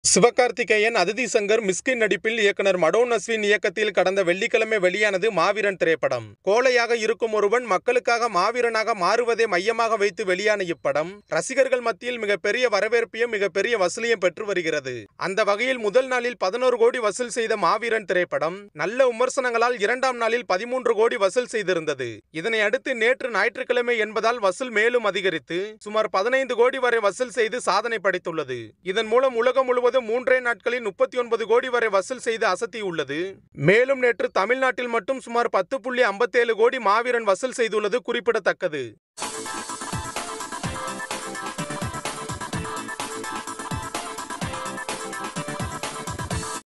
சிவகார்த்திகேயன் அதிதி சங்கர் மிஸ்கின் நடிப்பில் இயக்குனர் மடோன் அஸ்வின் இயக்கத்தில் கடந்த வெள்ளிக்கிழமை வெளியானது மாவீரன் திரைப்படம் கோழையாக இருக்கும் ஒருவன் மக்களுக்காக மாவீரனாக மாறுவதை மையமாக வைத்து வெளியான இப்படம் ரசிகர்கள் மத்தியில் மிகப்பெரிய வரவேற்பையும் மிகப்பெரிய வசூலையும் பெற்று வருகிறது அந்த வகையில் முதல் நாளில் பதினோரு கோடி வசூல் செய்த மாவீரன் திரைப்படம் நல்ல விமர்சனங்களால் இரண்டாம் நாளில் பதிமூன்று கோடி வசூல் செய்திருந்தது இதனை அடுத்து நேற்று ஞாயிற்றுக்கிழமை என்பதால் வசூல் மேலும் அதிகரித்து சுமார் பதினைந்து கோடி வரை வசூல் செய்து சாதனை படைத்துள்ளது இதன் மூலம் உலகம் முழுவதும் மூன்றே நாட்களில் முப்பத்தி ஒன்பது கோடி வரை வசூல் செய்து அசத்தியுள்ளது மேலும் நேற்று தமிழ்நாட்டில் மட்டும் சுமார் பத்து புள்ளி ஐம்பத்தேழு கோடி மாவீரன் வசூல் செய்துள்ளது குறிப்பிடத்தக்கது